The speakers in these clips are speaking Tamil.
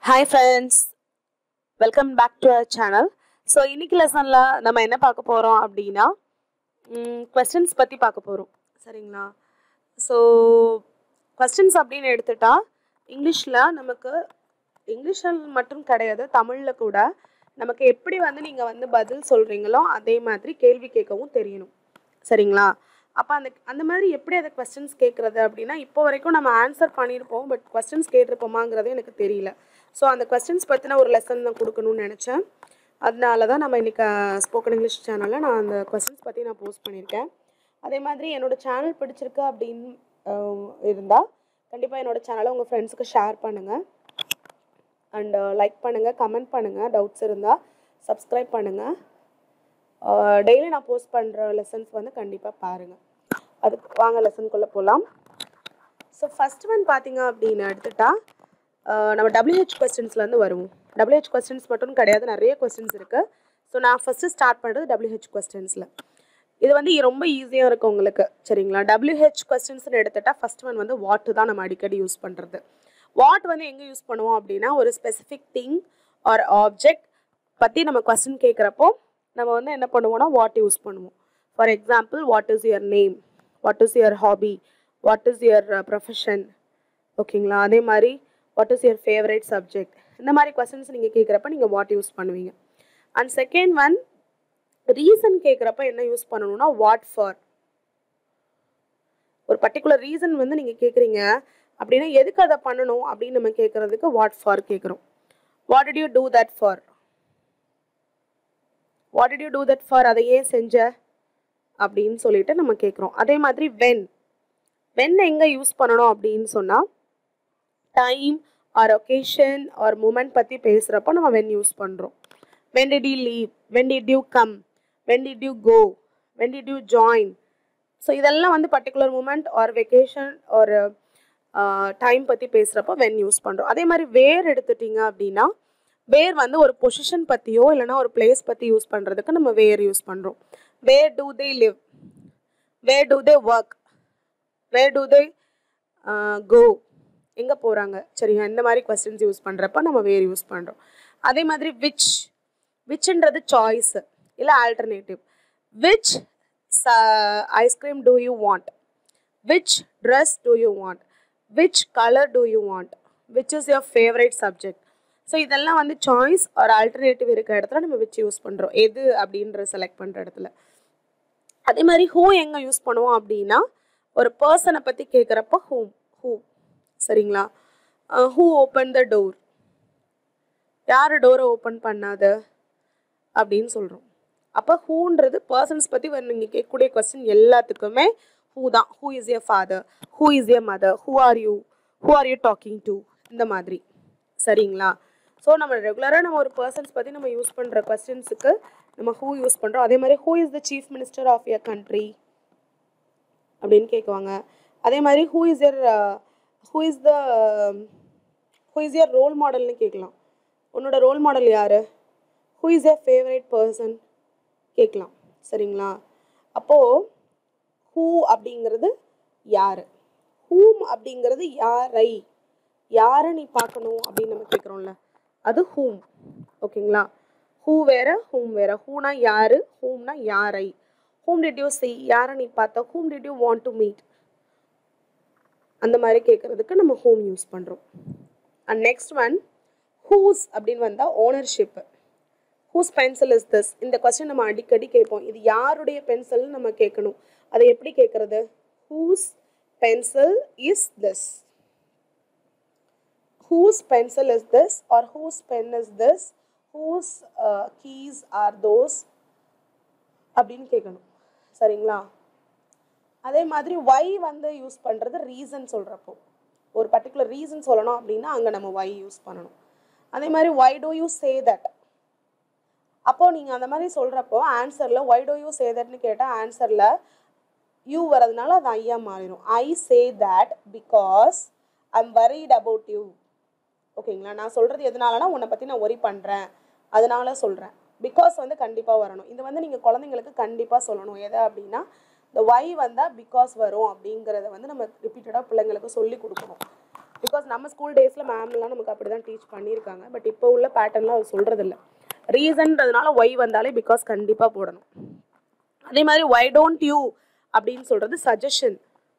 hi friends welcome back to our channel so இன்னைக்கு லெசனில் நம்ம என்ன பார்க்க போகிறோம் அப்படின்னா கொஸ்டின்ஸ் பற்றி பார்க்க போகிறோம் சரிங்களா ஸோ கொஸ்டின்ஸ் அப்படின்னு எடுத்துட்டா இங்கிலீஷில் நமக்கு இங்கிலீஷில் மட்டும் கிடையாது தமிழில் கூட நமக்கு எப்படி வந்து நீங்கள் வந்து பதில் சொல்கிறீங்களோ அதே மாதிரி கேள்வி கேட்கவும் தெரியணும் சரிங்களா அப்போ அந்த அந்த மாதிரி எப்படி அதை கொஸ்டின்ஸ் கேட்குறது அப்படின்னா இப்போ வரைக்கும் நம்ம ஆன்சர் பண்ணியிருப்போம் பட் கொஸ்டின்ஸ் கேட்டிருப்போமாங்கிறது எனக்கு தெரியல ஸோ அந்த கொஸ்டின்ஸ் பற்றின ஒரு லெசன் நான் கொடுக்கணும்னு நினச்சேன் அதனால தான் நம்ம இன்றைக்கி ஸ்போக்கன் இங்கிலீஷ் சேனலில் நான் அந்த கொஸ்டின்ஸ் பற்றி நான் போஸ்ட் பண்ணியிருக்கேன் அதே மாதிரி என்னோடய சேனல் பிடிச்சிருக்கு அப்படின்னு இருந்தால் கண்டிப்பாக என்னோடய சேனலை உங்கள் ஃப்ரெண்ட்ஸுக்கு ஷேர் பண்ணுங்கள் அண்ட் லைக் பண்ணுங்கள் கமெண்ட் பண்ணுங்கள் டவுட்ஸ் இருந்தால் சப்ஸ்கிரைப் பண்ணுங்கள் டெய்லி நான் போஸ்ட் பண்ணுற லெசன்ஸ் வந்து கண்டிப்பாக பாருங்கள் அதுக்கு வாங்க லெசனுக்குள்ளே போகலாம் ஸோ ஃபஸ்ட் ஒன் பார்த்தீங்க அப்படின்னு எடுத்துட்டா அஹ் நம்ம டபிள்யூஹெச் கொஸ்டின்ஸ்லேருந்து வருவோம் டபிள்யூஹெச் கொஸ்டின்ஸ் மட்டும் கிடையாது நிறைய கொஸ்டின்ஸ் இருக்குது ஸோ நான் ஃபஸ்ட்டு ஸ்டார்ட் பண்ணுறது டபிள்யூஹெச் கொஸ்டின்ஸில் இது வந்து ரொம்ப ஈஸியாக இருக்கும் உங்களுக்கு சரிங்களா டபிள்யூஹெச் கொஸ்டின்ஸ்னு எடுத்துட்டா ஃபஸ்ட் ஒன் வந்து வாட்டு தான் நம்ம அடிக்கடி யூஸ் பண்ணுறது வாட் வந்து எங்கே யூஸ் பண்ணுவோம் அப்படின்னா ஒரு ஸ்பெசிஃபிக் திங் ஆர் ஆப்ஜெக்ட் பற்றி நம்ம கொஸ்டின் கேட்குறப்போ நம்ம வந்து என்ன பண்ணுவோம்னா வாட் யூஸ் பண்ணுவோம் for example what is your name what is your hobby what is your profession ஓகேங்களா அதே மாதிரி what is your favourite subject இந்த மாதிரி கொஸ்டின்ஸ் நீங்கள் கேட்குறப்ப நீங்கள் வாட் யூஸ் பண்ணுவீங்க அண்ட் செகண்ட் ஒன் ரீசன் கேட்குறப்ப என்ன யூஸ் பண்ணணும்னா வாட் ஃபார் ஒரு பர்டிகுலர் ரீசன் வந்து நீங்கள் கேட்குறீங்க அப்படின்னா எதுக்கு அதை பண்ணணும் அப்படின்னு நம்ம கேட்குறதுக்கு வாட் ஃபார் கேட்குறோம் what did you do that for what did you do that for அதை ஏன் செஞ்ச அப்படின்னு சொல்லிட்டு நம்ம கேட்குறோம் அதே மாதிரி வென் வென் எங்கே யூஸ் பண்ணணும் அப்படின்னு சொன்னால் time or occasion or moment பற்றி பேசுகிறப்போ நம்ம வென் யூஸ் பண்ணுறோம் when did you leave when did you come when did you go when did you join so இதெல்லாம் வந்து பர்டிகுலர் மூமெண்ட் ஆர் வெக்கேஷன் ஒரு டைம் பற்றி பேசுகிறப்போ வென் யூஸ் பண்ணுறோம் அதே மாதிரி வேர் எடுத்துட்டிங்க அப்படின்னா வேர் வந்து ஒரு பொசிஷன் பற்றியோ இல்லைனா ஒரு பிளேஸ் பற்றி யூஸ் பண்ணுறதுக்கு நம்ம வேர் யூஸ் பண்ணுறோம் where do they live where do they work where do they go எங்கே போகிறாங்க சரிங்க இந்த மாதிரி கொஸ்டின்ஸ் யூஸ் பண்ணுறப்ப நம்ம வேர் யூஸ் பண்ணுறோம் அதே மாதிரி விச் விச்ன்றது சாய்ஸ் இல்லை alternative which ice cream do you want which dress do you want which colour do you want which is your favourite subject so இதெல்லாம் வந்து சாய்ஸ் ஒரு ஆல்டர்னேட்டிவ் இருக்க இடத்துல நம்ம விச் யூஸ் பண்ணுறோம் எது அப்படின்ற செலக்ட் பண்ணுற இடத்துல அதே மாதிரி ஹூ எங்கே யூஸ் பண்ணுவோம் அப்படின்னா ஒரு பர்சனை பற்றி கேட்குறப்ப ஹூம் ஹூ சரிங்களா ஹூ ஓப்பன் த டோர் யார் டோரை ஓப்பன் பண்ணாத அப்படின்னு சொல்கிறோம் அப்போ ஹூன்றது பர்சன்ஸ் பற்றி நீங்கள் கேட்கக்கூடிய கொஸ்டின் எல்லாத்துக்குமே ஹூ தான் who is a father who is a mother who are you who are you talking to இந்த மாதிரி சரிங்களா ஸோ நம்ம ரெகுலராக நம்ம ஒரு பர்சன்ஸ் பற்றி நம்ம யூஸ் பண்ணுற கொஸ்டின்ஸுக்கு நம்ம ஹூ யூஸ் பண்ணுறோம் அதே மாதிரி who is the chief minister of your country அப்படின்னு கேட்குவாங்க அதே மாதிரி who is your who is the who is your role மாடல்னு கேட்கலாம் உன்னோட ரோல் மாடல் யார் who is your favourite person கேட்கலாம் சரிங்களா அப்போது ஹூ அப்படிங்கிறது யார் ஹூம் அப்படிங்கிறது யாரை யாரை நீ பார்க்கணும் அப்படின்னு நம்ம கேட்குறோம்ல அது ஹூம் ஓகேங்களா ஹூ வேற ஹூம் வேற ஹூனா யாரு ஹூம்னா யாரை ஹூம் டிட் யூ சி யாரை நீ பார்த்த whom did you want to meet அந்த மாதிரி கேட்குறதுக்கு நம்ம ஹூம் யூஸ் பண்ணுறோம் அண்ட் நெக்ஸ்ட் ஒன் ஹூஸ் அப்படின்னு வந்தால் ownership whose pencil is this இந்த கொஸ்டின் நம்ம அடிக்கடி கேட்போம் இது யாருடைய பென்சில்னு நம்ம கேட்கணும் அதை எப்படி கேட்குறது whose pencil is this whose pencil is this or whose pen is this whose uh, keys are those அப்படின்னு கேட்கணும் சரிங்களா அதே மாதிரி ஒய் வந்து யூஸ் பண்ணுறது ரீசன் சொல்கிறப்போ ஒரு பர்டிகுலர் ரீசன் சொல்லணும் அப்படின்னா அங்கே நம்ம ஒய் யூஸ் பண்ணணும் அதே மாதிரி why do you say that அப்போது நீங்கள் அந்த மாதிரி சொல்கிறப்போ ஆன்சரில் ஒய் டூ யூ சே தட்னு கேட்டால் ஆன்சரில் யூ வரதுனால அது ஐயா மாறிடும் I say that because I am worried about you ஓகேங்களா நான் சொல்கிறது எதனாலனா உன்னை பற்றி நான் ஒரி பண்ணுறேன் அதனால சொல்கிறேன் பிகாஸ் வந்து கண்டிப்பாக வரணும் இது வந்து நீங்கள் குழந்தைங்களுக்கு கண்டிப்பாக சொல்லணும் எதை அப்படின்னா இந்த ஒய் வந்தால் பிகாஸ் வரும் அப்படிங்கிறத வந்து நம்ம ரிப்பீட்டடாக பிள்ளைங்களுக்கு சொல்லி கொடுக்கணும் பிகாஸ் நம்ம ஸ்கூல் டேஸில் மேம்லாம் நமக்கு அப்படி தான் டீச் பண்ணியிருக்காங்க பட் இப்போ உள்ள பேட்டர்ன்லாம் அது சொல்கிறதில்ல ரீசன்றதுனால ஒய் வந்தாலே பிகாஸ் கண்டிப்பாக போடணும் அதே மாதிரி ஒய் டோன்ட் யூ அப்படின்னு சொல்கிறது suggestion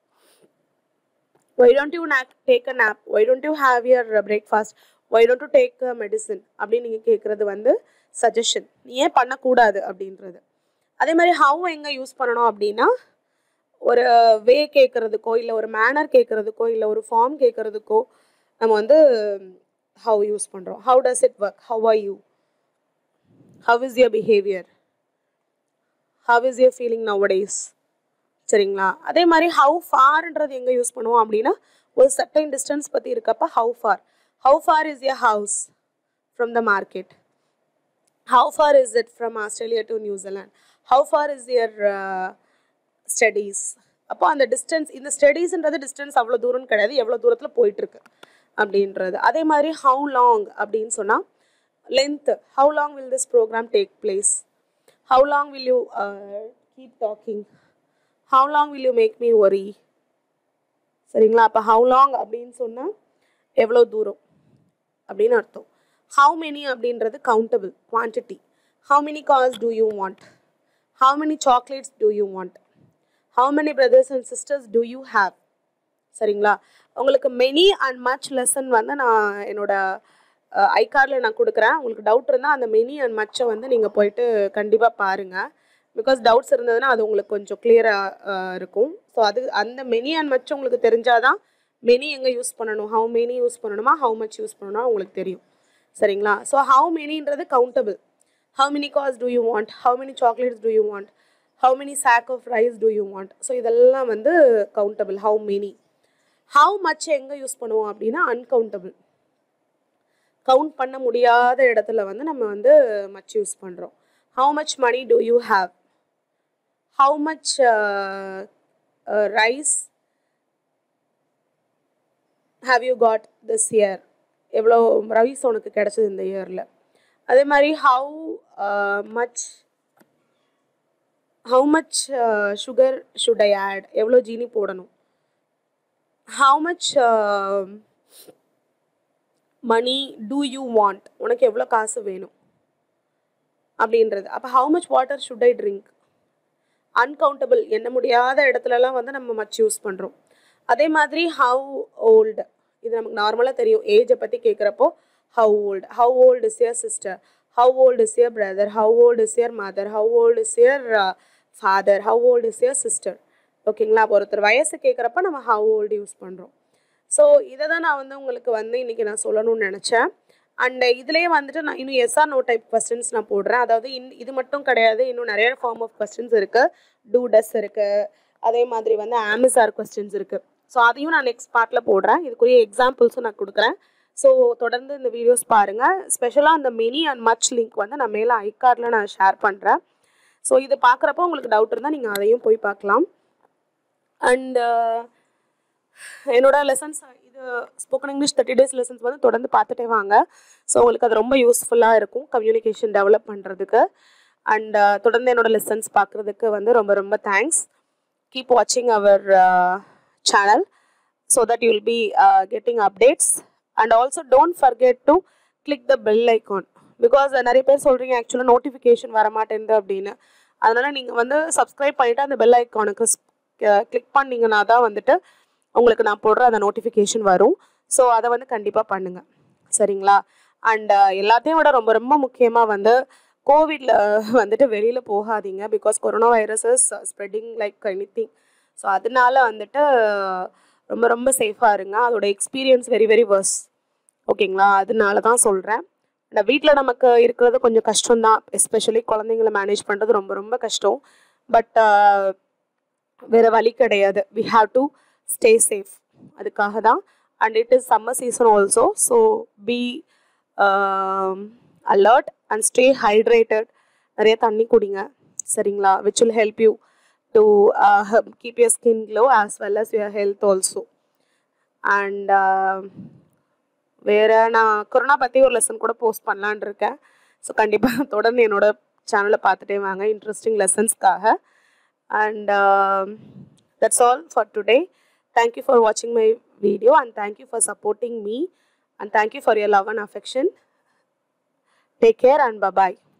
why don't you knock take a nap why don't you have your breakfast why don't you take a medicine அப்படின்னு நீங்கள் கேட்குறது வந்து சஜஷன் நீ ஏன் பண்ணக்கூடாது அப்படின்றது அதே மாதிரி ஹவ் எங்கே யூஸ் பண்ணணும் அப்படின்னா ஒரு வே கேட்குறதுக்கோ இல்லை ஒரு மேனர் கேட்குறதுக்கோ இல்லை ஒரு ஃபார்ம் கேட்குறதுக்கோ நம்ம வந்து ஹவ் யூஸ் பண்ணுறோம் how does it work how are you how is your behaviour how is your feeling nowadays சரிங்களா அதே மாதிரி ஹவு ஃபார்ன்றது எங்கே யூஸ் பண்ணுவோம் அப்படின்னா ஒரு சர்டைன் டிஸ்டன்ஸ் பற்றி இருக்கப்ப how far how far is your house from the market how far is it from Australia to New Zealand how far is your studies அப்போ அந்த டிஸ்டன்ஸ் இந்த ஸ்டடீஸ்ன்றது டிஸ்டன்ஸ் அவ்வளோ தூரம்னு கிடையாது எவ்வளோ தூரத்தில் போயிட்டுருக்கு அப்படின்றது அதே மாதிரி ஹவு லாங் அப்படின்னு சொன்னால் length how long will this program take place how long will you keep talking how long will you make me worry சரிங்களா அப்போ ஹவு லாங் அப்படின்னு சொன்னால் எவ்வளோ தூரம் அப்படின்னு அர்த்தம் ஹவு மெனி அப்படின்றது countable quantity how many cars do you want how many chocolates do you want how many brothers and sisters do you have சரிங்களா உங்களுக்கு மெனி அண்ட் மச் லெசன் வந்து நான் என்னோட ஐகார்டில் நான் கொடுக்குறேன் உங்களுக்கு டவுட் இருந்தால் அந்த மெனி அண்ட் மச்சை வந்து நீங்கள் போயிட்டு கண்டிப்பாக பாருங்கள் பிகாஸ் டவுட்ஸ் இருந்ததுன்னா அது உங்களுக்கு கொஞ்சம் கிளியராக இருக்கும் ஸோ அது அந்த மெனி அண்ட் மச் உங்களுக்கு தெரிஞ்சாதான் மெனி எங்கே யூஸ் பண்ணணும் ஹவு மெனி யூஸ் பண்ணணுமா ஹவு மச் யூஸ் பண்ணணுமா உங்களுக்கு தெரியும் சரிங்களா ஸோ ஹவு மெனின்றது countable how many cars do you want how many chocolates do you want how many sack of rice do you want so இதெல்லாம் வந்து countable how many how much எங்கே யூஸ் பண்ணுவோம் அப்படின்னா அன்கவுண்டபிள் கவுண்ட் பண்ண முடியாத இடத்துல வந்து நம்ம வந்து மச் யூஸ் பண்ணுறோம் how much money do you have how much rice have you got this year எவ்வளோ ரைஸ் உனக்கு கிடச்சிது இந்த இயரில் அதே மாதிரி how much how much sugar should I add எவ்வளோ ஜீனி போடணும் how much money do you want உனக்கு எவ்வளோ காசு வேணும் அப்படின்றது அப்போ how much water should I drink uncountable எண்ண முடியாத இடத்துலலாம் வந்து நம்ம மச் யூஸ் பண்ணுறோம் அதே மாதிரி ஹவு ஓல்டு இது நமக்கு நார்மலாக தெரியும் ஏஜை பற்றி கேட்குறப்போ how old how old is your sister how old is your brother how old is your mother how old is your father how old is your sister ஓகேங்களா அப்போ ஒருத்தர் வயசு கேட்குறப்ப நம்ம ஹவு ஓல்டு யூஸ் பண்ணுறோம் ஸோ இதை தான் நான் வந்து உங்களுக்கு வந்து இன்றைக்கி நான் சொல்லணும்னு நினச்சேன் அண்ட் இதுலேயே வந்துட்டு நான் இன்னும் எஸ்ஆர் நோ டைப் கொஸ்டின்ஸ் நான் போடுறேன் அதாவது இன் இது மட்டும் கிடையாது இன்னும் நிறைய ஃபார்ம் ஆஃப் கொஸ்டின்ஸ் இருக்குது டூ டஸ் இருக்குது அதே மாதிரி வந்து ஆமிசார் கொஸ்டின்ஸ் இருக்குது ஸோ அதையும் நான் நெக்ஸ்ட் பார்ட்டில் போடுறேன் இதுக்குரிய எக்ஸாம்பிள்ஸும் நான் கொடுக்குறேன் ஸோ தொடர்ந்து இந்த வீடியோஸ் பாருங்கள் ஸ்பெஷலாக அந்த மெனி அண்ட் மச் லிங்க் வந்து நான் மேலே ஐகார்டில் நான் ஷேர் பண்ணுறேன் ஸோ இது பார்க்குறப்போ உங்களுக்கு டவுட் இருந்தால் நீங்கள் அதையும் போய் பார்க்கலாம் அண்டு என்னோட லெசன்ஸ் இது spoken English thirty days lessons வந்து தொடர்ந்து பார்த்துட்டே வாங்க ஸோ உங்களுக்கு அது ரொம்ப யூஸ்ஃபுல்லாக இருக்கும் கம்யூனிகேஷன் டெவலப் பண்ணுறதுக்கு அண்ட் தொடர்ந்து என்னோட லெசன்ஸ் பார்க்குறதுக்கு வந்து ரொம்ப ரொம்ப தேங்க்ஸ் கீப் வாட்சிங் our channel so that you will be getting updates and also don't forget to click the bell icon because நிறைய பேர் சொல்கிறீங்க ஆக்சுவலாக நோட்டிஃபிகேஷன் வர மாட்டேங்குது அப்படின்னு அதனால் நீங்கள் வந்து சப்ஸ்கிரைப் பண்ணிவிட்டு அந்த பெல் ஐக்கானுக்கு கிளிக் பண்ணிங்கன்னா தான் வந்துட்டு உங்களுக்கு நான் போடுற அந்த நோட்டிஃபிகேஷன் வரும் ஸோ அதை வந்து கண்டிப்பாக பண்ணுங்கள் சரிங்களா அண்ட் எல்லாத்தையும் விட ரொம்ப ரொம்ப முக்கியமாக வந்து கோவிடில் வந்துட்டு வெளியில் போகாதீங்க because corona virus is spreading like anything so அதனால வந்துட்டு ரொம்ப ரொம்ப சேஃபாக இருங்க அதோட எக்ஸ்பீரியன்ஸ் வெரி வெரி வர்ஸ் ஓகேங்களா அதனால தான் சொல்கிறேன் இந்த வீட்டில் நமக்கு இருக்கிறது கொஞ்சம் கஷ்டம்தான் எஸ்பெஷலி குழந்தைங்கள மேனேஜ் பண்ணுறது ரொம்ப ரொம்ப கஷ்டம் பட் வேறு வழி கிடையாது we have to stay safe அதுக்காக தான் and it is summer season also so be alert and stay hydrated நிறைய தண்ணி குடிங்க சரிங்களா which will help you to keep your skin glow as well as your health also and வேறு நான் கொரோனா பற்றி ஒரு லெசன் கூட போஸ்ட் பண்ணலான் இருக்கேன் ஸோ கண்டிப்பாக தொடர்ந்து என்னோட சேனலை பார்த்துட்டே வாங்க இன்ட்ரெஸ்டிங் லெசன்ஸ்க்காக and that's all for today thank you for வாட்சிங் my video and thank you for supporting me and thank you for your love and affection take care and bye bye